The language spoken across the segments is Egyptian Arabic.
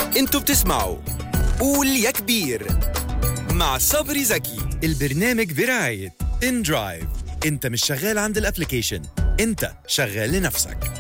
انتوا بتسمعوا قول يا كبير مع صبري زكي البرنامج برعاية ان درايف انت مش شغال عند الابليكيشن انت شغال لنفسك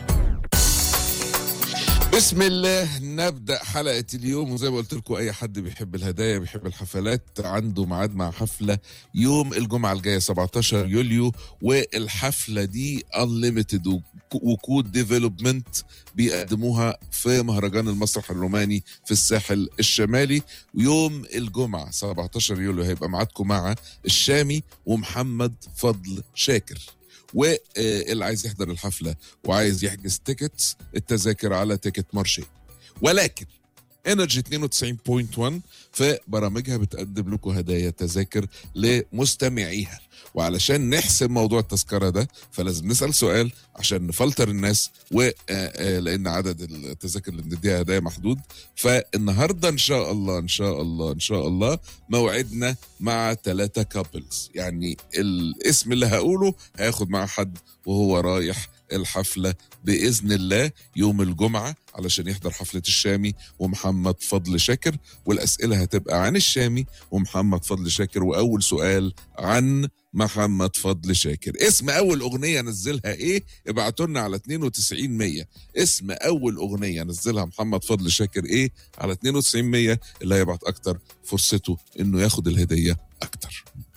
بسم الله نبدا حلقه اليوم وزي ما قلت لكم اي حد بيحب الهدايا بيحب الحفلات عنده ميعاد مع حفله يوم الجمعه الجايه 17 يوليو والحفله دي انليمتد وكود ديفلوبمنت بيقدموها في مهرجان المسرح الروماني في الساحل الشمالي ويوم الجمعه 17 يوليو هيبقى ميعادكم مع الشامي ومحمد فضل شاكر واللي عايز يحضر الحفله وعايز يحجز تيكتس التذاكر على تيكت مارشي ولكن انرجي 92.1 في برامجها بتقدم لكم هدايا تذاكر لمستمعيها وعلشان نحسب موضوع التذكرة ده فلازم نسأل سؤال عشان نفلتر الناس ولأن عدد التذاكر اللي بنديها هدايا محدود فالنهاردة إن شاء الله إن شاء الله إن شاء الله موعدنا مع ثلاثة كابلز يعني الاسم اللي هقوله هياخد مع حد وهو رايح الحفلة بإذن الله يوم الجمعة علشان يحضر حفلة الشامي ومحمد فضل شاكر والأسئلة هتبقى عن الشامي ومحمد فضل شاكر وأول سؤال عن محمد فضل شاكر اسم أول أغنية نزلها إيه ابعتوا لنا على 92 100 اسم أول أغنية نزلها محمد فضل شاكر إيه على 92 100 اللي هيبعت أكتر فرصته إنه ياخد الهدية أكتر